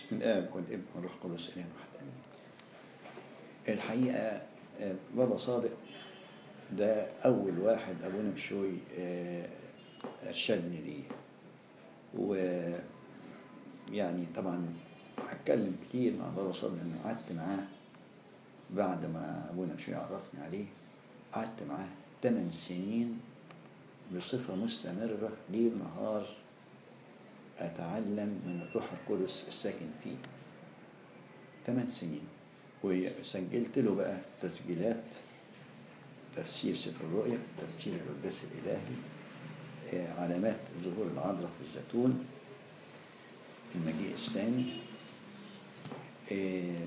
باسم الآب والابن والروح القدس إله واحد آمين. الحقيقة آه، بابا صادق ده أول واحد أبونا بشوي آه، أرشدني ليه ويعني طبعا هتكلم كتير مع بابا صادق لأنه قعدت معاه بعد ما أبونا بشوي عرفني عليه قعدت معاه ثمان سنين بصفة مستمرة ليل نهار أتعلم من الروح القدس الساكن فيه ثمان سنين وسجلت له بقى تسجيلات تفسير سفر الرؤيا تفسير القداس الإلهي آه، علامات ظهور العذراء في الزيتون المجيء الثاني آه،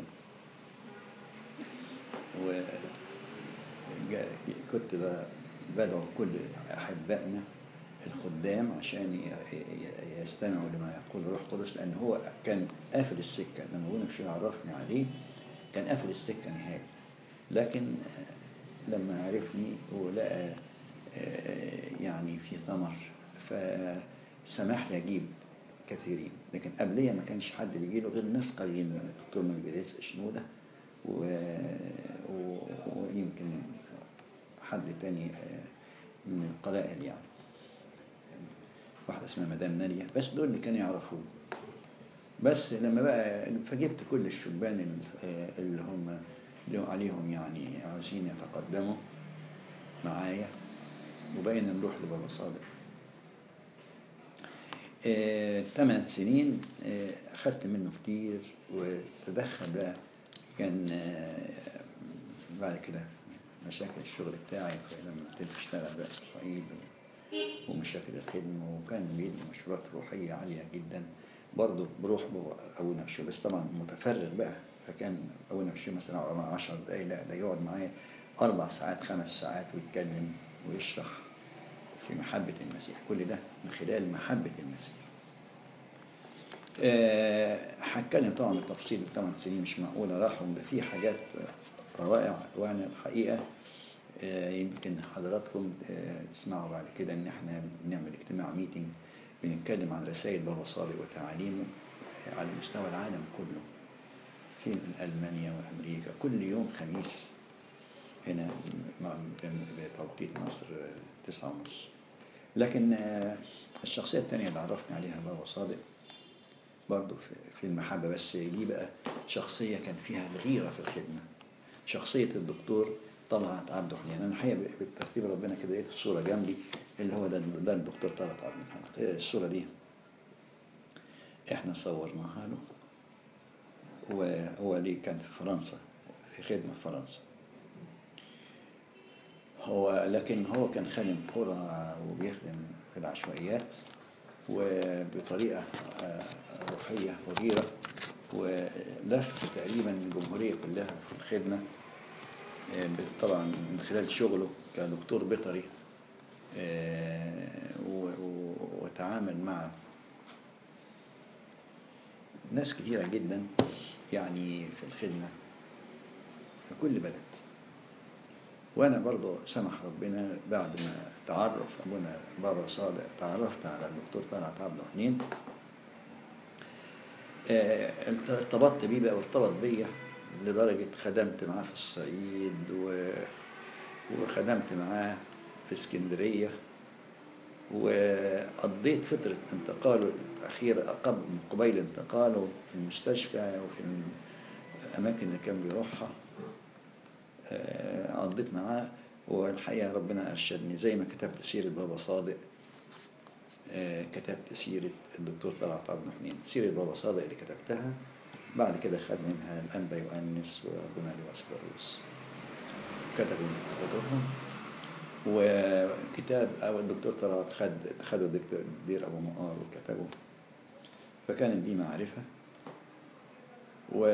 و جا- كنت ب- بدعو كل أحبائنا الخدام عشان ي- ي- يستمعوا لما يقول الروح القدس لأن هو كان قافل السكة لما أبونا بشير عرفني عليه كان قافل السكة نهائي لكن آه، لما عرفني ولقى آه، يعني في ثمر فسمح لي أجيب كثيرين لكن قبلية ما كانش حد بيجي له غير ناس قليلين الدكتور مجدي رزق شنودة و... و... ويمكن حد تاني آه، من القلائل يعني واحدة اسمها مدام نالية بس دول اللي كانوا يعرفوه بس لما بقى فجبت كل الشبان ال- آه، اللي هم اللي عليهم يعني عاوزين يتقدموا معايا وبقينا نروح لبابا صادق آه، ثمان سنين آه، أخدت منه كتير وتدخل بقى كان آه، بعد كده مشاكل الشغل بتاعي لما ابتديت اشتغل بقى في الصعيد و- ومشاكل الخدمة وكان بيدي مشروعات روحية عالية جدا برضه بروح بابا أبونا بشو بس طبعا متفرغ بقى فكان أبونا بشو مثلا مع 10 دقايق لا ده يقعد معايا أربع ساعات خمس ساعات ويتكلم ويشرح في محبة المسيح كل ده من خلال محبة المسيح آه، هتكلم طبعا بالتفصيل ثمان سنين مش معقولة راحوا ده في حاجات روائع وانا الحقيقة آه، يمكن حضراتكم آه، تسمعوا بعد كده ان احنا بنعمل اجتماع ميتنج بنتكلم عن رسائل بابا صادق وتعاليمه آه، على مستوى العالم كله في من ألمانيا وأمريكا كل يوم خميس هنا مع- بتوقيت مصر آه، تسعة ونص لكن آه، الشخصية التانية اللي عرفني عليها بابا صادق برضه في- في المحبة بس دي بقى شخصية كان فيها الغيرة في الخدمة شخصية الدكتور طلعت عبد حنين أنا الحقيقة بالترتيب ربنا كده لقيت الصورة جنبي اللي هو ده ده الدكتور طلعت عبد الحنين الصورة دي احنا صورناها له وهو دي كانت في فرنسا في خدمة في فرنسا هو لكن هو كان خادم قرى وبيخدم في العشوائيات وبطريقة آه، روحية وغيرة ولف تقريبا الجمهورية كلها في الخدمة آه، طبعا من خلال شغله كدكتور بيطري آه، و- و- وتعامل مع ناس كثيرة جدا يعني في الخدمة في كل بلد وانا برضو سمح ربنا بعد ما تعرف ابونا بابا صادق تعرفت على الدكتور طلعت عبد الحنين آه، ارتبطت بيه بقى وارتبط بيا لدرجة خدمت معاه في الصعيد و... وخدمت معاه في اسكندرية وقضيت فترة انتقاله الأخيرة قبل قبيل انتقاله في المستشفى وفي الأماكن اللي كان بيروحها آه، قضيت معاه والحقيقة ربنا أرشدني زي ما كتبت سيرة بابا صادق آه، كتبت سيرة الدكتور طلعت عبد الحنين سيرة بابا صادق اللي كتبتها بعد كده خد منها الأنبا يؤنس وأبونا لواسطروس كتبوا كتبهم وكتاب أو الدكتور طلعت خد خدوا الدكتور دير أبو مقار وكتبه فكانت دي معرفة و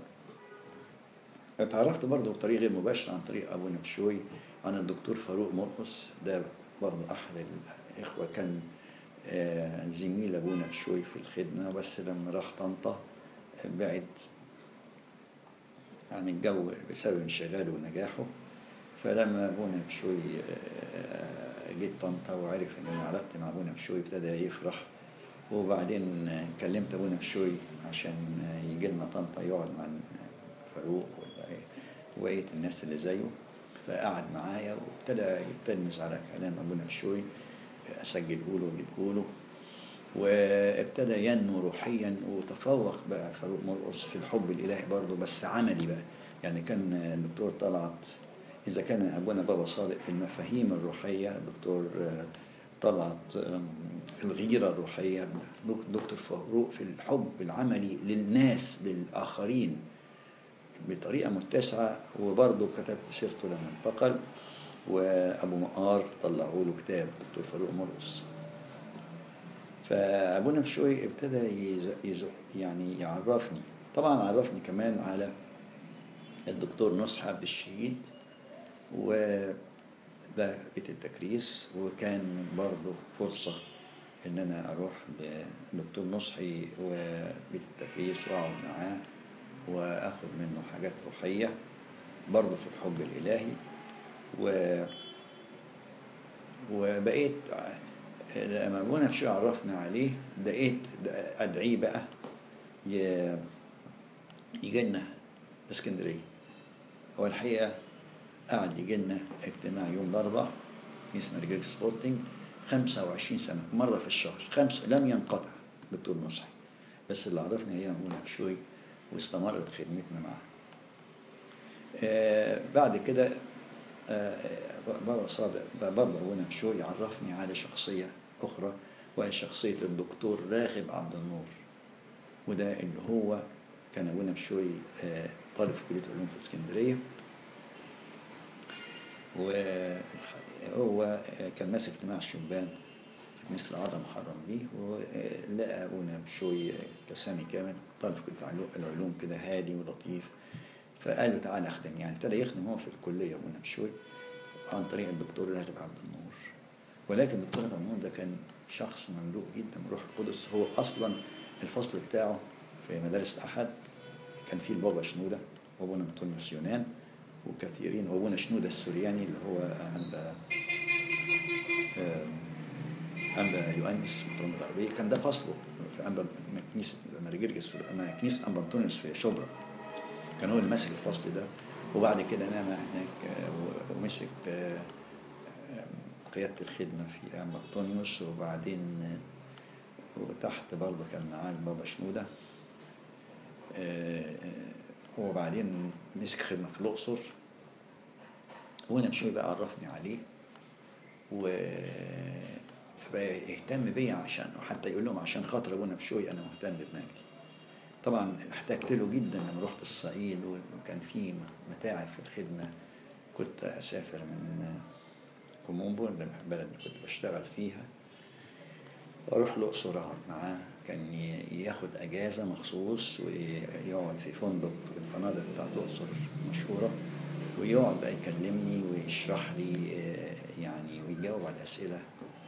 اتعرفت برضه بطريقة غير مباشرة عن طريق أبو نبشوي عن الدكتور فاروق مرقص ده برضه أحد الإخوة كان آه، زميل أبونا بشوي في الخدمة بس لما راح طنطا آه، بعد عن الجو بسبب انشغاله ونجاحه فلما أبونا بشوي آه، جيت طنطا وعرف إن أنا علاقتي مع أبونا بشوي ابتدى يفرح وبعدين كلمت ابونا بشوي عشان يجي لنا طنطا يقعد مع فاروق وبقيه الناس اللي زيه فقعد معايا وابتدى يتلمس على كلام ابونا بشوي اسجله له واجيبه له وابتدى ينمو روحيا وتفوق بقى فاروق مرقص في الحب الالهي برضه بس عملي بقى يعني كان الدكتور طلعت اذا كان ابونا بابا صادق في المفاهيم الروحيه الدكتور طلعت في الغيره الروحيه دكتور فاروق في الحب العملي للناس للاخرين بطريقه متسعه وبرضه كتبت سيرته لما انتقل وابو مقار طلعوا له كتاب دكتور فاروق مرقص فابونا بشوي ابتدى يز... يز... يعني يعرفني طبعا عرفني كمان على الدكتور نصح عبد الشهيد وده بيت التكريس وكان برضه فرصة إن أنا أروح لدكتور نصحي وبيت التكريس وأقعد معاه وآخد منه حاجات روحية برضه في الحب الإلهي و وبقيت لما ابونا شو عرفنا عليه بقيت ادعيه بقى يجي لنا اسكندريه هو الحقيقه قعد يجي لنا اجتماع يوم الاربعاء اسمه رجال سبورتنج 25 سنه مره في الشهر خمسه لم ينقطع دكتور نصحي بس اللي عرفني عليه ابونا شوي واستمرت خدمتنا معاه آه بعد كده بابا صادق برضه ابونا شوي عرفني على شخصيه اخرى وهي شخصيه الدكتور راغب عبد النور وده اللي هو كان ابونا شوي طالب في كليه العلوم في اسكندريه وهو كان ماسك اجتماع الشبان في مصر عظم محرم بيه ولقى ابونا بشوي كسامي كامل طالب في كليه العلوم كده هادي ولطيف فقال له تعالى اخدم يعني ابتدى يخدم هو في الكليه ابونا بشوي عن طريق الدكتور راغب عبد النور ولكن الدكتور راغب عبد النور ده كان شخص مملوء جدا بروح القدس هو اصلا الفصل بتاعه في مدارس الاحد كان فيه البابا شنوده وابونا انطونيوس يونان وكثيرين وابونا شنوده السورياني اللي هو عند عند يؤنس مطرون الغربيه كان ده فصله في أنبا كنيسه مارجرجس كنيسه انبا انطونيوس في شبرا كان هو اللي ماسك الفصل ده وبعد كده نام هناك ومسك قيادة الخدمة في أنطونيوس وبعدين وتحت برضه كان معاه البابا شنودة وبعدين مسك خدمة في الأقصر وأنا بشوي بقى عرفني عليه و فبقى يهتم بيا عشان وحتى يقول لهم عشان خاطر ابونا بشوي انا مهتم بمجدي طبعا احتجت له جدا لما رحت الصعيد وكان في متاعب في الخدمه كنت اسافر من كومومبو البلد اللي كنت بشتغل فيها واروح الاقصر اقعد معاه كان ياخد اجازه مخصوص ويقعد في فندق في الفنادق بتاعت الاقصر المشهوره ويقعد بقى يكلمني ويشرح لي يعني ويجاوب على الاسئله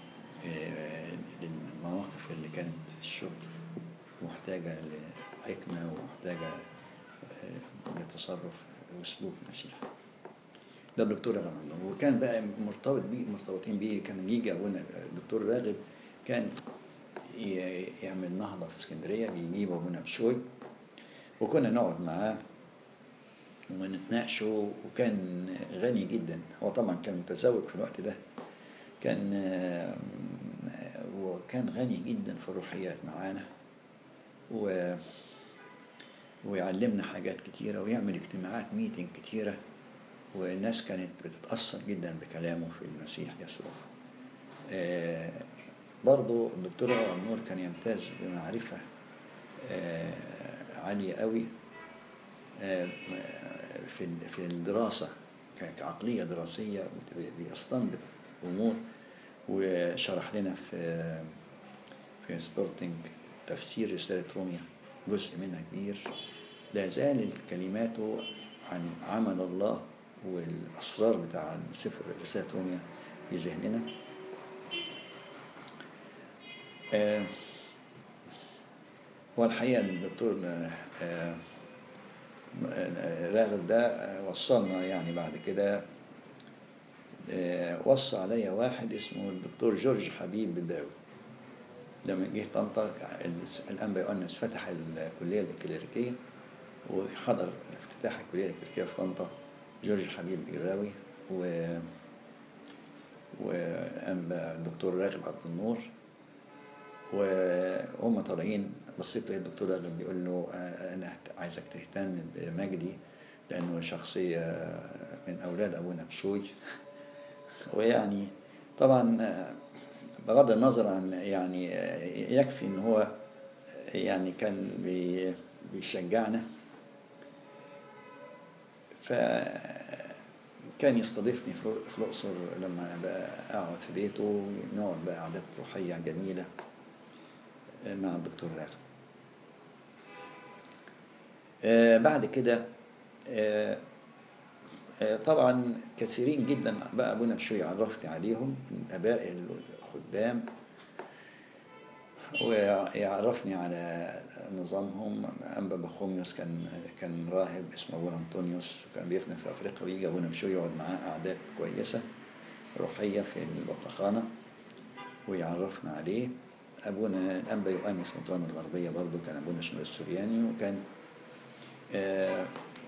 للمواقف اللي كانت الشغل محتاجه حكمة ومحتاجة لتصرف وسلوك مسيح ده الدكتور راغب وكان بقى مرتبط بيه مرتبطين بيه كان يجي ابونا الدكتور راغب كان يعمل نهضه في اسكندريه بيجيب ابونا بشوي وكنا نقعد معاه ونتناقشوا وكان غني جدا هو طبعا كان متزوج في الوقت ده كان وكان غني جدا في الروحيات معانا و ويعلمنا حاجات كتيرة ويعمل اجتماعات ميتنج كتيرة والناس كانت بتتأثر جدا بكلامه في المسيح يسوع آه برضو الدكتور النور كان يمتاز بمعرفة آه عالية قوي آه في في الدراسة كعقلية دراسية بيستنبط أمور وشرح لنا في في سبورتنج تفسير رسالة روميا جزء منها كبير لا زال كلماته عن عمل الله والأسرار بتاع سفر رسالة روميا في ذهننا آه هو الحقيقة الدكتور آه راغب ده وصلنا يعني بعد كده آه وصى عليا واحد اسمه الدكتور جورج حبيب بداوي لما جه طنطا ال- الانبا يؤنس فتح الكليه الكليريكيه وحضر افتتاح الكليه الكليريكيه في طنطا جورج الحبيب الجراوي و وانبا الدكتور راغب عبد النور وهم طالعين بصيت لقيت الدكتور راغب بيقول له آه، انا هت- عايزك تهتم بمجدي لانه شخصيه من اولاد ابونا بشوي ويعني طبعا آه، بغض النظر عن يعني آه، يكفي ان هو يعني كان بي- بيشجعنا فكان يستضيفني في في الأقصر لما بقى أقعد في بيته نقعد بقى قعدات روحية جميلة مع الدكتور راغب آه، بعد كده آه، آه، طبعا كثيرين جدا بقى ابونا بشوي عرفت عليهم من اباء الخدام ويعرفني على نظامهم انبا بخوميوس كان كان راهب اسمه ابونا انطونيوس وكان بيخدم في افريقيا ويجي ابونا بشوي يقعد معاه قعدات كويسه روحيه في البطرخانه ويعرفنا عليه ابونا الانبا يؤنس مطران الغربيه برضو كان ابونا شمال السورياني وكان آه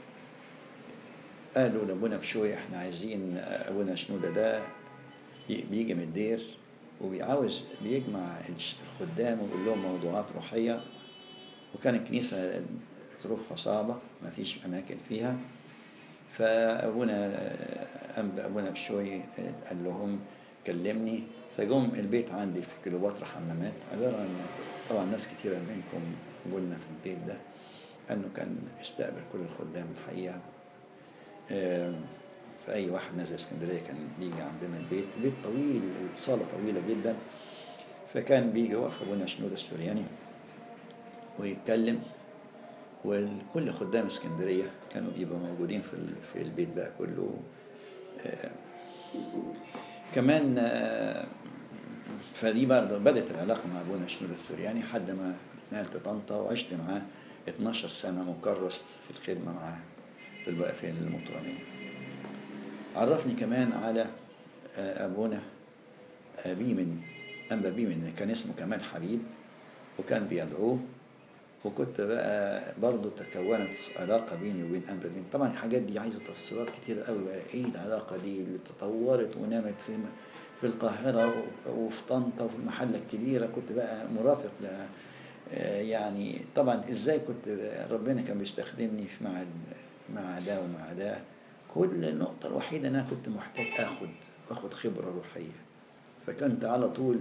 قالوا لابونا بشوي احنا عايزين ابونا شنوده ده ي- بيجي من الدير وبيعاوز بيجمع الش- الخدام ويقول لهم موضوعات روحيه وكان الكنيسه ظروفها صعبه ما فيش اماكن فيها فابونا أنب- ابونا بشوي قال لهم كلمني فجم البيت عندي في كيلوباترا حمامات عباره عن طبعا ناس كتيره منكم قلنا في البيت ده انه كان يستقبل كل الخدام الحقيقه آم، فأي واحد نازل اسكندرية كان بيجي عندنا البيت البيت طويل الصالة طويلة جدا فكان بيجي واقف أبونا شنود السورياني ويتكلم وكل خدام اسكندرية كانوا بيبقوا موجودين في ال- في البيت ده كله آه، كمان آه، فدي برضه بدأت العلاقة مع أبونا شنود السورياني لحد ما نقلت طنطا وعشت معاه 12 سنة مكرس في الخدمة معاه في البقى في المطرانية عرفني كمان على آه، أبونا آه، بيمن أنبا بيمن كان اسمه كمال حبيب وكان بيدعوه وكنت بقى برضه تكونت علاقة بيني وبين أنبا بيمن طبعا الحاجات دي عايزة تفصيلات كتير قوي بقى إيه العلاقة دي اللي تطورت ونامت في في القاهرة و- وفي طنطا وفي المحلة الكبيرة كنت بقى مرافق ل آه، يعني طبعا ازاي كنت ربنا كان بيستخدمني في مع ال- مع ده ومع ده كل النقطة الوحيدة أنا كنت محتاج آخد آخد خبرة روحية فكنت على طول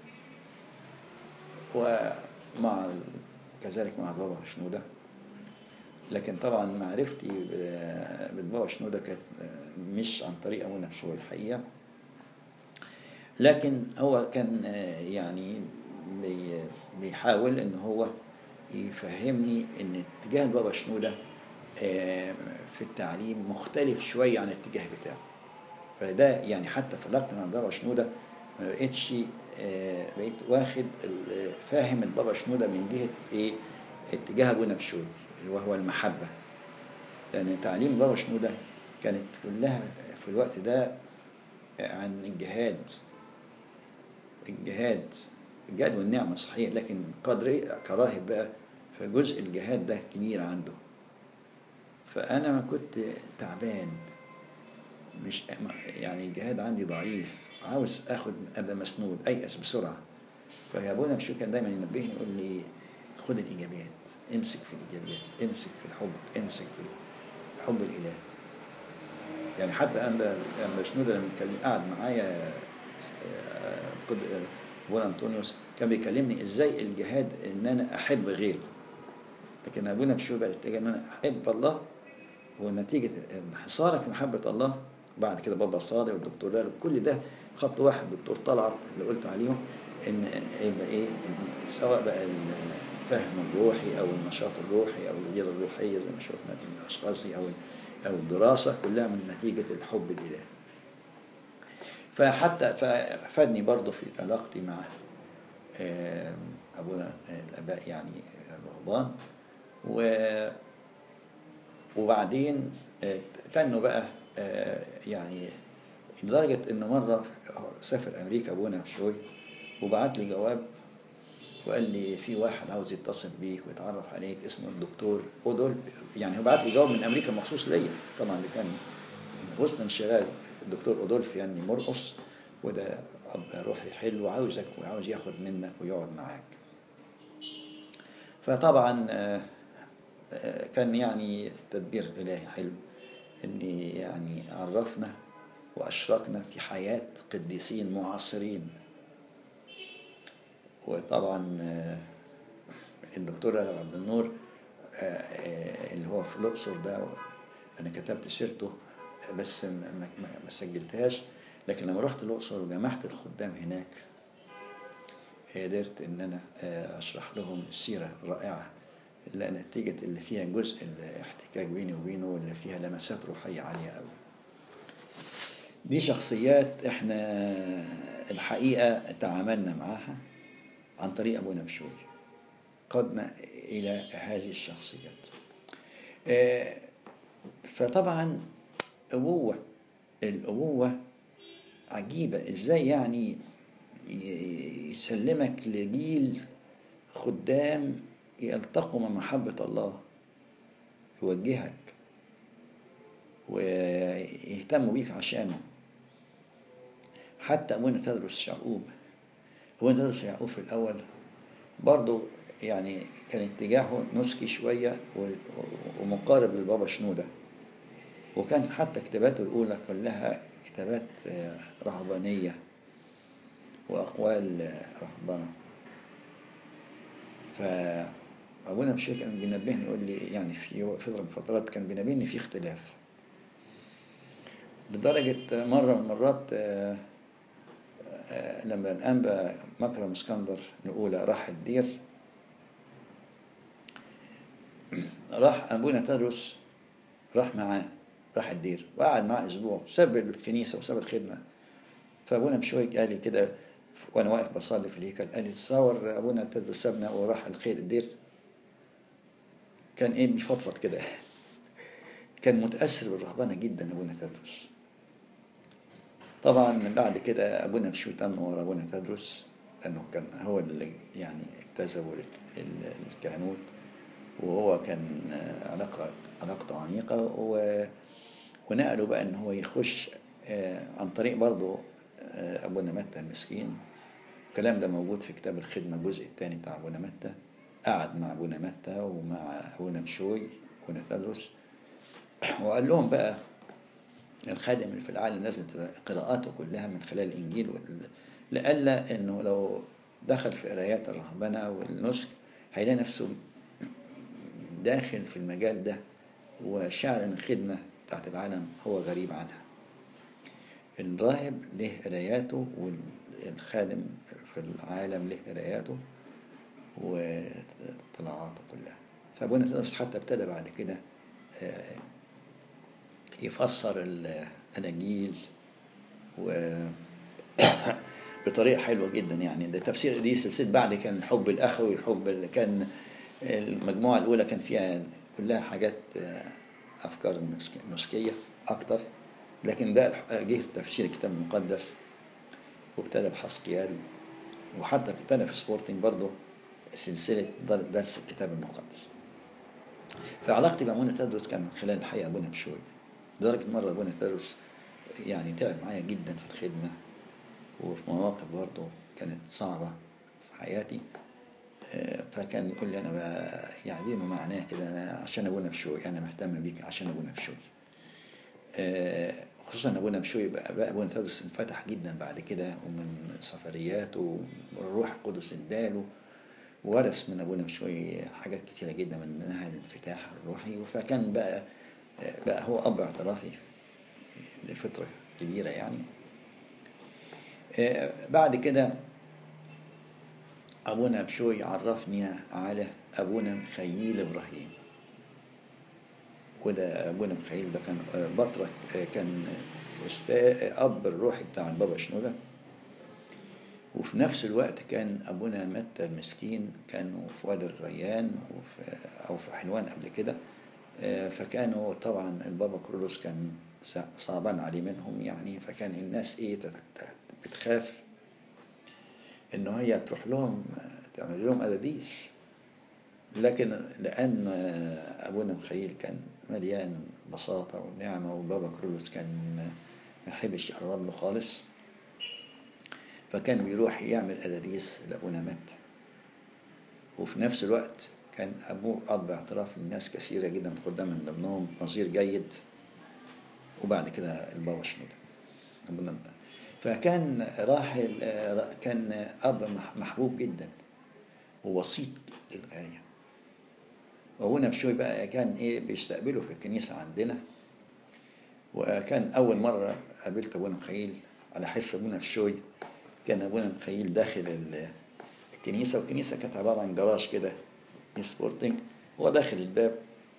ومع ال- كذلك مع بابا شنودة لكن طبعا معرفتي ب- بالبابا شنودة كانت مش عن طريق أبونا بشوي الحقيقة لكن هو كان آه، يعني بي- بيحاول ان هو يفهمني ان اتجاه البابا شنودة آه، في التعليم مختلف شوية عن الاتجاه بتاعه فده يعني حتى في علاقتي مع البابا شنودة ما بقتش آه، بقيت واخد ال- فاهم البابا شنودة من جهة ايه اتجاه ابونا بشوي اللي وهو المحبة لأن تعليم بابا شنودة كانت كلها في الوقت ده عن الجهاد الجهاد الجهاد والنعمة صحيح لكن قدر كراهب بقى فجزء الجهاد ده كبير عنده فأنا ما كنت تعبان مش يعني الجهاد عندي ضعيف عاوز اخد ابقى مسنود ايأس بسرعه فيا ابونا مش كان دايما ينبهني يقول لي خد الايجابيات امسك في الايجابيات امسك في الحب امسك في الحب الالهي يعني حتى انا لما شنودة لما كان قاعد معايا آه، قد- آه، ابونا انطونيوس كان بيكلمني ازاي الجهاد ان انا احب غيري لكن ابونا بشوي بقى الاتجاه ان انا احب الله ونتيجه انحصارك في محبه الله بعد كده بابا صادق والدكتور ده كل ده خط واحد دكتور طلعت اللي قلت عليهم ان يبقى ايه إن سواء بقى الفهم الروحي او النشاط الروحي او الغيره الروحيه زي ما شفنا في الاشخاص دي او او الدراسه كلها من نتيجه الحب الالهي. فحتى ففادني برضه في علاقتي مع آم، ابونا الاباء يعني الرهبان و وبعدين آه، تنوا بقى آه، يعني لدرجة إن مرة سافر أمريكا أبونا بشوي وبعت لي جواب وقال لي في واحد عاوز يتصل بيك ويتعرف عليك اسمه الدكتور اودول يعني هو بعت لي جواب من امريكا مخصوص ليا طبعا اللي كان وسط انشغال الدكتور اودولف يعني مرقص وده اب روحي حلو وعاوزك وعاوز ياخد منك ويقعد معاك فطبعا آه، آه، كان يعني تدبير الهي حلو ان يعني عرفنا واشركنا في حياه قديسين معاصرين وطبعا آه، الدكتور رجب عبد النور آه، آه، اللي هو في الاقصر ده انا كتبت سيرته بس ما ما- ما سجلتهاش لكن لما رحت الاقصر وجمعت الخدام هناك قدرت ان انا آه، اشرح لهم السيره الرائعه اللي نتيجه اللي فيها جزء الاحتكاك بيني وبينه واللي فيها لمسات روحيه عاليه قوي دي شخصيات احنا الحقيقه تعاملنا معاها عن طريق ابونا بشوي قدنا الى هذه الشخصيات آه، فطبعا ابوه الابوه عجيبه ازاي يعني ي- يسلمك لجيل خدام يلتقوا مع محبه الله يوجهك ويهتموا بيك عشانه حتى ابونا تدرس يعقوب ابونا تدرس يعقوب في الاول برضه يعني كان اتجاهه نسكي شويه و- و- ومقارب للبابا شنوده وكان حتى كتاباته الاولى كلها كتابات آه، رهبانيه واقوال آه، رهبنه فابونا بشير كان بينبهني يقول لي يعني في فتره من الفترات كان بينبهني في اختلاف لدرجه مره من المرات آه، آه، لما الانبا مكرم اسكندر نقول راح الدير راح ابونا تدرس راح معاه راح الدير وقعد معاه اسبوع ساب الكنيسه وساب الخدمه فابونا بشوي قال لي كده وانا واقف بصلي في الهيكل قال لي تصور ابونا تدرس سابنا وراح الخير الدير كان ايه بيفضفض كده كان متاثر بالرهبنه جدا ابونا تدرس طبعا بعد كده ابونا بشوي تم ورا ابونا تدرس لانه كان هو اللي يعني اكتسبوا ال- ال- الكهنوت وهو كان آه، علاقة علاقته عميقة و... ونقلوا بقى ان هو يخش آه، عن طريق برضه آه، ابونا متى المسكين الكلام ده موجود في كتاب الخدمة الجزء الثاني بتاع ابونا متى قعد مع ابونا متى ومع ابونا مشوي ابونا تدرس وقال لهم بقى الخادم اللي في العالم لازم تبقى قراءاته كلها من خلال الانجيل وال- لئلا انه لو دخل في قرايات الرهبنه والنسك هيلاقي نفسه داخل في المجال ده وشعر ان الخدمه بتاعت العالم هو غريب عنها الراهب له قراياته والخادم في العالم له قراياته وطلعاته كلها فابونا تدرس حتى ابتدى بعد كده آه، يفسر الاناجيل و بطريقه حلوه جدا يعني ده تفسير دي سلسله بعد كان الحب الاخوي الحب اللي كان المجموعه الاولى كان فيها كلها حاجات آه، افكار نسك- نسكيه اكتر لكن ده جه تفسير الكتاب المقدس وابتدى بحسقيال وحتى ابتدى في سبورتنج برضه سلسله در- درس الكتاب المقدس فعلاقتي بأبونا تدرس كان من خلال الحقيقة أبونا بشوي لدرجة مرة أبونا تدرس يعني تعب معايا جدا في الخدمة وفي مواقف برضه كانت صعبة في حياتي آه، فكان يقول لي أنا بقى يعني بما معناه كده أنا عشان أبونا بشوي أنا مهتم بيك عشان أبونا بشوي آه، خصوصا أبونا بشوي بقى, بقى أبونا تدرس انفتح جدا بعد كده ومن سفرياته والروح القدس اداله ورث من ابونا بشوي حاجات كتيره جدا منها الانفتاح الروحي فكان بقى بقى هو اب اعترافي لفتره كبيره يعني آه، بعد كده ابونا بشوي عرفني على ابونا مخيل ابراهيم وده ابونا مخيل ده كان آه، بطرك آه، كان استاذ اب الروحي بتاع البابا شنوده وفي نفس الوقت كان ابونا متى المسكين كانوا في وادي الريان وفي او في حلوان قبل كده آه، فكانوا طبعا البابا كرولوس كان صع- صعبان عليه منهم يعني فكان الناس ايه تت- تت- بتخاف ان هي تروح لهم تعمل لهم أداديس لكن لأن أبونا مخيل كان مليان بساطة ونعمة وبابا كرولوس كان ما يحبش يقرب له خالص فكان بيروح يعمل أداديس لأبونا مات وفي نفس الوقت كان أبوه أب اعتراف لناس كثيرة جدا خدام من ضمنهم نظير جيد وبعد كده البابا شنودة أبونا فكان راحل كان أب محبوب جدا وبسيط للغاية وأبونا بشوي بقى كان إيه بيستقبله في الكنيسة عندنا وكان أول مرة قابلت أبونا مخيل على حس أبونا بشوي كان أبونا مخيل داخل الكنيسة والكنيسة كانت عبارة عن جراج كده سبورتنج هو داخل الباب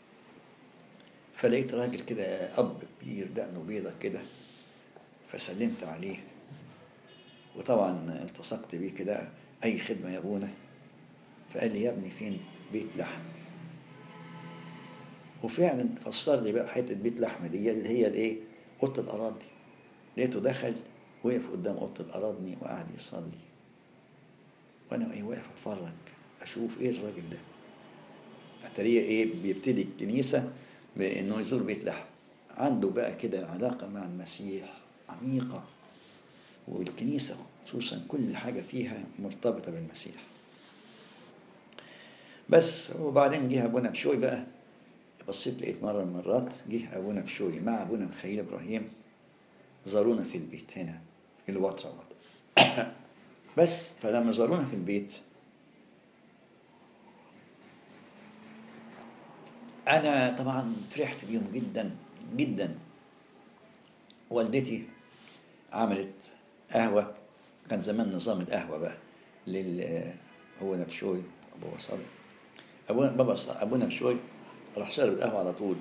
فلقيت راجل كده أب كبير دقنه بيضة كده فسلمت عليه وطبعا التصقت بيه كده أي خدمة يا أبونا فقال لي يا ابني فين بيت لحم وفعلا فسر لي بقى حته بيت لحم دي اللي هي الايه اوضه الاراضي لقيته دخل وقف قدام اوضه الاراضي وقعد يصلي وانا ايه واقف اتفرج اشوف ايه الراجل ده اتاريه ايه بيبتدي الكنيسه بانه يزور بيت لحم عنده بقى كده علاقه مع المسيح عميقه والكنيسه خصوصا كل حاجه فيها مرتبطه بالمسيح بس وبعدين جه ابونا بشوي بقى بصيت لقيت مرة من المرات جه أبونا بشوي مع أبونا مخيل إبراهيم زارونا في البيت هنا في الواتر بس فلما زارونا في البيت أنا طبعا فرحت بيهم جدا جدا والدتي عملت قهوة كان زمان نظام القهوة بقى لل أبونا بشوي أبو صالح أبونا بابا أبونا بشوي راح شرب القهوة على طول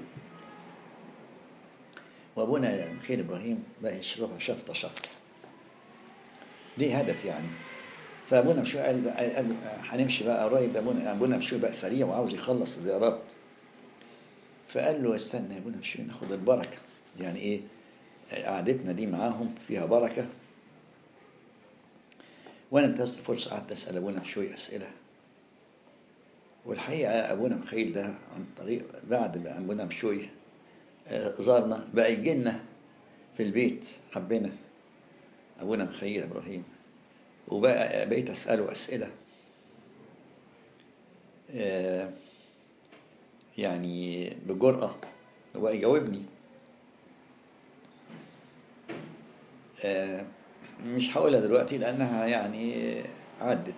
وابونا مخيل ابراهيم بقى يشربها شفطه شفطه دي هدف يعني فابونا مشوي قال بقى قال هنمشي بقى قريب ابونا ابونا مشوي بقى سريع وعاوز يخلص زيارات فقال له استنى يا ابونا مشوي ناخد البركه يعني ايه قعدتنا دي معاهم فيها بركه وانا انتهزت الفرصه قعدت اسال ابونا مشوي اسئله والحقيقه ابونا مخيل ده عن طريق بعد ما ابونا مشوي زارنا بقى يجي لنا في البيت حبنا ابونا مخيل ابراهيم وبقى بقيت اساله اسئله يعني بجرأة وبقى يجاوبني مش هقولها دلوقتي لأنها يعني عدت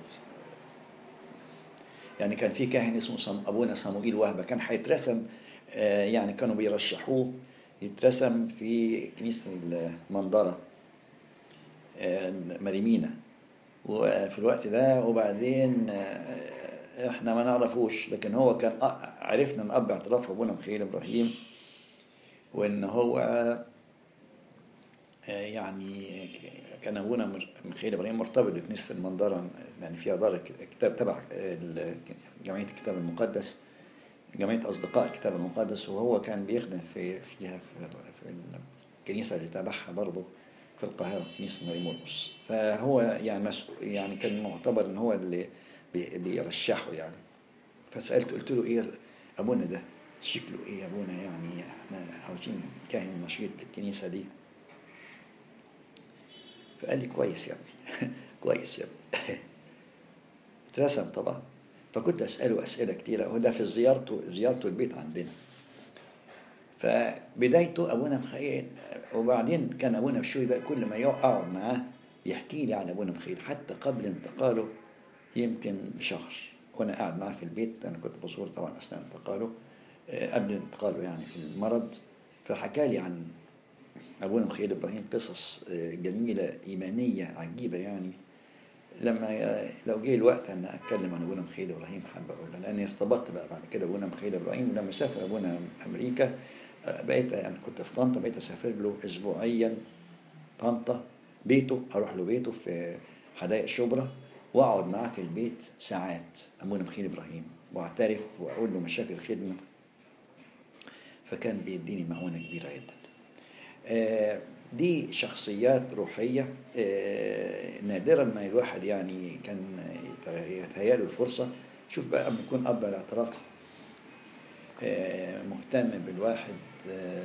يعني كان في كاهن اسمه صم أبونا صموئيل وهبة كان هيترسم يعني كانوا بيرشحوه يترسم في كنيسة المنظرة مريمينا وفي الوقت ده وبعدين احنا ما نعرفوش لكن هو كان عرفنا من اب اعتراف ابونا مخيل ابراهيم وان هو يعني كان ابونا مخيل ابراهيم مرتبط بكنيسه المنظره يعني فيها دار كتاب تبع جمعيه الكتاب المقدس جمعيه اصدقاء الكتاب المقدس وهو كان بيخدم في فيها في, في الكنيسه اللي تابعها برضه في القاهره كنيسه ماري مرقس فهو يعني يعني كان معتبر ان هو اللي بيرشحه يعني فسالته قلت له ايه ابونا ده شكله ايه يا ابونا يعني احنا عاوزين كاهن نشيط للكنيسه دي فقال لي كويس يا ابني كويس يا ابني اترسم طبعا فكنت اساله اسئله كتيره وده في زيارته زيارته البيت عندنا فبدايته ابونا مخيل وبعدين كان ابونا بشوي بقى كل ما اقعد معاه يحكي لي عن ابونا مخيل حتى قبل انتقاله يمكن بشهر وانا قاعد معاه في البيت انا كنت بزور طبعا اثناء انتقاله قبل انتقاله يعني في المرض فحكى لي عن ابونا مخيل ابراهيم قصص جميله ايمانيه عجيبه يعني لما لو جه الوقت ان اتكلم عن ابونا مخيل ابراهيم حابب اقولها لاني ارتبطت بقى بعد كده ابونا مخيل ابراهيم لما سافر ابونا امريكا بقيت يعني كنت في طنطا بقيت اسافر له اسبوعيا طنطا بيته اروح له بيته في حدائق شبرا واقعد معاه في البيت ساعات ابونا مخيل ابراهيم واعترف واقول له مشاكل الخدمه فكان بيديني معونه كبيره جدا دي شخصيات روحية آه، نادرا ما الواحد يعني كان يتهيأله الفرصة شوف بقى لما يكون أب الاعتراف آه، مهتم بالواحد آه،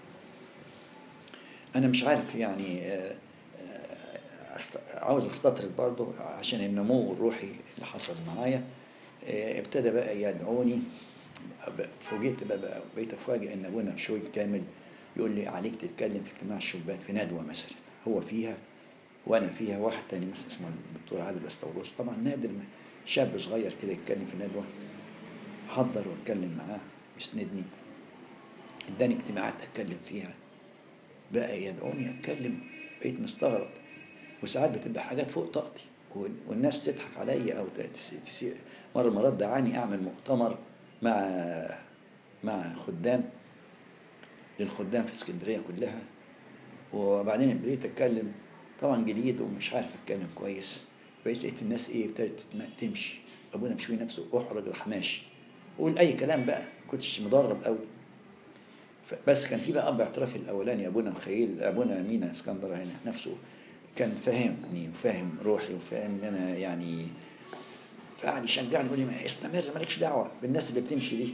أنا مش عارف يعني آه، آه، أست- عاوز أستطرد برضه عشان النمو الروحي اللي حصل معايا آه، ابتدى بقى يدعوني بقى- فوجئت بقى, بقى بقيت أفاجئ إن أبونا بشوي كامل يقول لي عليك تتكلم في اجتماع الشبان في ندوة مثلا هو فيها وأنا فيها واحد تاني مثلا اسمه الدكتور عادل بستوروس طبعا نادر ما شاب صغير كده يتكلم في ندوة حضر واتكلم معاه يسندني اداني اجتماعات اتكلم فيها بقى يدعوني اتكلم بقيت مستغرب وساعات بتبقى حاجات فوق طاقتي وال- والناس تضحك عليا او ت- تس- تس- مره مرات دعاني اعمل مؤتمر مع مع خدام للخدام في اسكندريه كلها وبعدين ابتديت اتكلم طبعا جديد ومش عارف اتكلم كويس بقيت لقيت الناس ايه ابتدت تتم- تمشي ابونا بشوي نفسه احرج راح ماشي قول اي كلام بقى كنتش مدرب قوي ف- بس كان في بقى اب اعتراف الاولاني ابونا مخيل ابونا مينا اسكندر هنا نفسه كان فاهمني وفاهم روحي وفاهم ان انا يعني فقعد يشجعني يقول لي ما استمر مالكش دعوه بالناس اللي بتمشي دي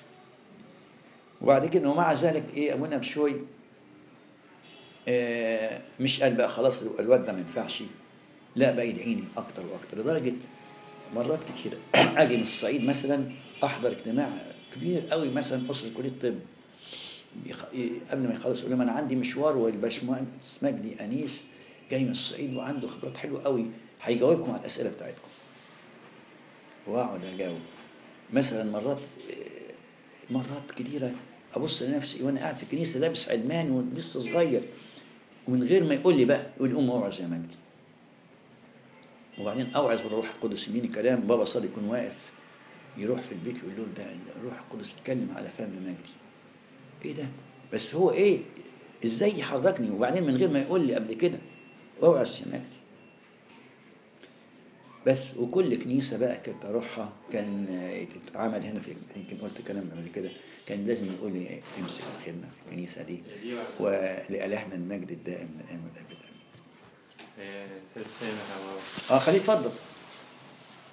وبعد كده ومع ذلك ايه ابونا بشوي آه مش قال بقى خلاص الواد ده ما ينفعش لا بقى يدعيني اكتر واكتر لدرجه مرات كتير اجي من الصعيد مثلا احضر اجتماع كبير قوي مثلا اسره كليه الطب يخ- ي- قبل ما يخلص يقول لهم انا عندي مشوار والباشمهندس مجدي انيس جاي من الصعيد وعنده خبرات حلوه قوي هيجاوبكم على الاسئله بتاعتكم واقعد اجاوب مثلا مرات آه، مرات كتيره ابص لنفسي وانا قاعد في الكنيسه لابس علمان ولسه صغير ومن غير ما يقول لي بقى يقول لي قوم اوعظ يا مجدي وبعدين اوعظ بالروح القدس يميني كلام بابا صادق يكون واقف يروح في البيت يقول لهم ده الروح القدس اتكلم على فم مجدي ايه ده بس هو ايه ازاي يحركني وبعدين من غير ما يقول لي قبل كده اوعظ يا مجدي بس وكل كنيسة بقى كنت أروحها كان آه، تتعامل هنا في يمكن قلت كلام قبل كده كان لازم يقول لي إيه، امسك الخدمة في الكنيسة دي ولإلهنا المجد الدائم من الآن والأبد آمين. Eh, se- se me acabó. اه خليه اتفضل